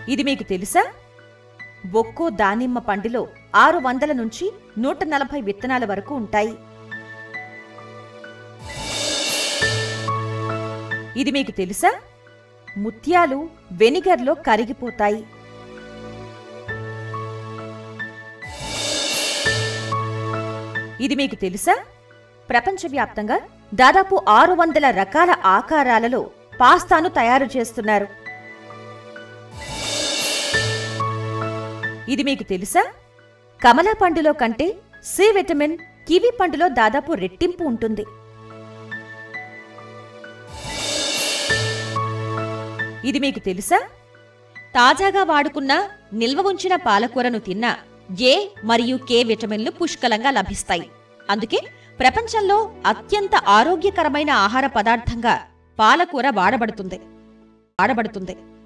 ఇది మీకు తెలుసా ఒక్కో దానిమ్మ పండులో ఆరు వందల నుంచి నూట నలభై విత్తనాల వరకు ఉంటాయి ఇది మీకు తెలుసా ముత్యాలు వెనిగర్లో కరిగిపోతాయి ఇది మీకు తెలుసా ప్రపంచవ్యాప్తంగా దాదాపు ఆరు వందల రకాల ఆకారాలలో పాస్తాను తయారు చేస్తున్నారు ఇది మీకు తెలుసా కమలా పండులో కంటే సి విటమిన్ కివి పండులో దాదాపు రెట్టింపు ఉంటుంది ఇది మీకు తెలుసా తాజాగా వాడుకున్న నిల్వ ఉంచిన పాలకూరను తిన్నా ఏ మరియు కే విటమిన్లు పుష్కలంగా లభిస్తాయి అందుకే ప్రపంచంలో అత్యంత ఆరోగ్యకరమైన ఆహార పదార్థంగా పాలకూర వాడబడుతుంది వాడబడుతుంది